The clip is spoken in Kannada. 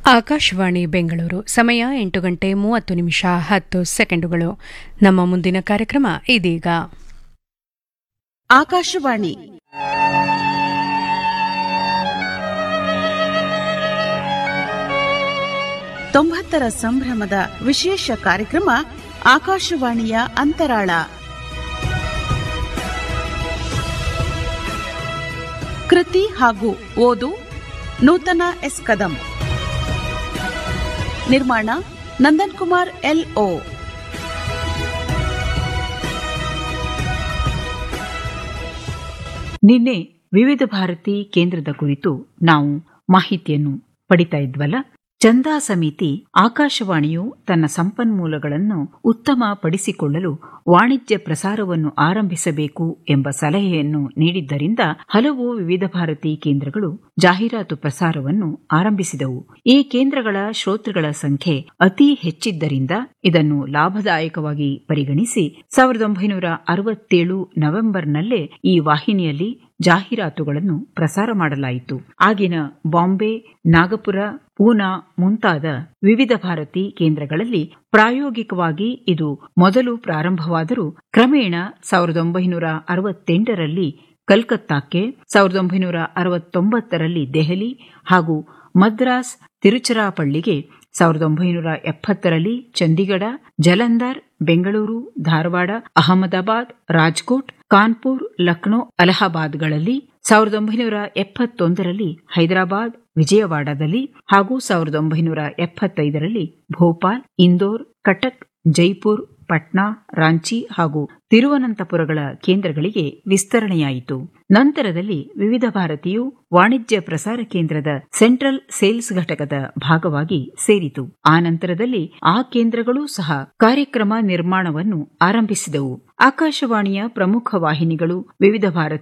ಆಕಾಶವಾಣಿ ಬೆಂಗಳೂರು ಸಮಯ ಎಂಟು ಗಂಟೆ ಮೂವತ್ತು ನಿಮಿಷ ಹತ್ತು ಸೆಕೆಂಡುಗಳು ನಮ್ಮ ಮುಂದಿನ ಕಾರ್ಯಕ್ರಮ ಇದೀಗ ಆಕಾಶವಾಣಿ ತೊಂಬತ್ತರ ಸಂಭ್ರಮದ ವಿಶೇಷ ಕಾರ್ಯಕ್ರಮ ಆಕಾಶವಾಣಿಯ ಅಂತರಾಳ ಕೃತಿ ಹಾಗೂ ಓದು ನೂತನ ಎಸ್ ಕದಂ ನಿರ್ಮಾಣ ನಂದನ್ ಕುಮಾರ್ ಎಲ್ ಓ ನಿನ್ನೆ ವಿವಿಧ ಭಾರತಿ ಕೇಂದ್ರದ ಕುರಿತು ನಾವು ಮಾಹಿತಿಯನ್ನು ಪಡಿತಾ ಇದ್ವಲ್ಲ ಚಂದಾ ಸಮಿತಿ ಆಕಾಶವಾಣಿಯು ತನ್ನ ಸಂಪನ್ಮೂಲಗಳನ್ನು ಉತ್ತಮ ಪಡಿಸಿಕೊಳ್ಳಲು ವಾಣಿಜ್ಯ ಪ್ರಸಾರವನ್ನು ಆರಂಭಿಸಬೇಕು ಎಂಬ ಸಲಹೆಯನ್ನು ನೀಡಿದ್ದರಿಂದ ಹಲವು ವಿವಿಧ ಭಾರತಿ ಕೇಂದ್ರಗಳು ಜಾಹೀರಾತು ಪ್ರಸಾರವನ್ನು ಆರಂಭಿಸಿದವು ಈ ಕೇಂದ್ರಗಳ ಶ್ರೋತೃಗಳ ಸಂಖ್ಯೆ ಅತಿ ಹೆಚ್ಚಿದ್ದರಿಂದ ಇದನ್ನು ಲಾಭದಾಯಕವಾಗಿ ಪರಿಗಣಿಸಿ ಸಾವಿರದ ಒಂಬೈನೂರ ಅರವತ್ತೇಳು ನವೆಂಬರ್ನಲ್ಲೇ ಈ ವಾಹಿನಿಯಲ್ಲಿ ಜಾಹೀರಾತುಗಳನ್ನು ಪ್ರಸಾರ ಮಾಡಲಾಯಿತು ಆಗಿನ ಬಾಂಬೆ ನಾಗಪುರ ಪೂನಾ ಮುಂತಾದ ವಿವಿಧ ಭಾರತಿ ಕೇಂದ್ರಗಳಲ್ಲಿ ಪ್ರಾಯೋಗಿಕವಾಗಿ ಇದು ಮೊದಲು ಪ್ರಾರಂಭವಾದರೂ ಕ್ರಮೇಣ ಸಾವಿರದ ಒಂಬೈನೂರ ಅರವತ್ತೆಂಟರಲ್ಲಿ ಕಲ್ಕತ್ತಾಕ್ಕೆ ಸಾವಿರದ ಒಂಬೈನೂರ ಅರವತ್ತೊಂಬತ್ತರಲ್ಲಿ ದೆಹಲಿ ಹಾಗೂ ಮದ್ರಾಸ್ ತಿರುಚರಾಪಳ್ಳಿಗೆ ಸಾವಿರದ ಒಂಬೈನೂರ ಎಪ್ಪತ್ತರಲ್ಲಿ ಚಂಡೀಗಢ ಜಲಂಧರ್ ಬೆಂಗಳೂರು ಧಾರವಾಡ ಅಹಮದಾಬಾದ್ ರಾಜ್ಕೋಟ್ ಕಾನ್ಪುರ್ ಲಕ್ನೋ ಅಲಹಾಬಾದ್ಗಳಲ್ಲಿ ಸಾವಿರದ ಒಂಬೈನೂರ ಎಪ್ಪತ್ತೊಂದರಲ್ಲಿ ಹೈದರಾಬಾದ್ ವಿಜಯವಾಡದಲ್ಲಿ ಹಾಗೂ ಸಾವಿರದ ಒಂಬೈನೂರ ಎಪ್ಪತ್ತೈದರಲ್ಲಿ ಭೋಪಾಲ್ ಇಂದೋರ್ ಕಟಕ್ ಜೈಪುರ್ ಪಟ್ನಾ ರಾಂಚಿ ಹಾಗೂ ತಿರುವನಂತಪುರಗಳ ಕೇಂದ್ರಗಳಿಗೆ ವಿಸ್ತರಣೆಯಾಯಿತು ನಂತರದಲ್ಲಿ ವಿವಿಧ ಭಾರತೀಯು ವಾಣಿಜ್ಯ ಪ್ರಸಾರ ಕೇಂದ್ರದ ಸೆಂಟ್ರಲ್ ಸೇಲ್ಸ್ ಘಟಕದ ಭಾಗವಾಗಿ ಸೇರಿತು ಆ ನಂತರದಲ್ಲಿ ಆ ಕೇಂದ್ರಗಳೂ ಸಹ ಕಾರ್ಯಕ್ರಮ ನಿರ್ಮಾಣವನ್ನು ಆರಂಭಿಸಿದವು ಆಕಾಶವಾಣಿಯ ಪ್ರಮುಖ ವಾಹಿನಿಗಳು ವಿವಿಧ ಭಾರತಿ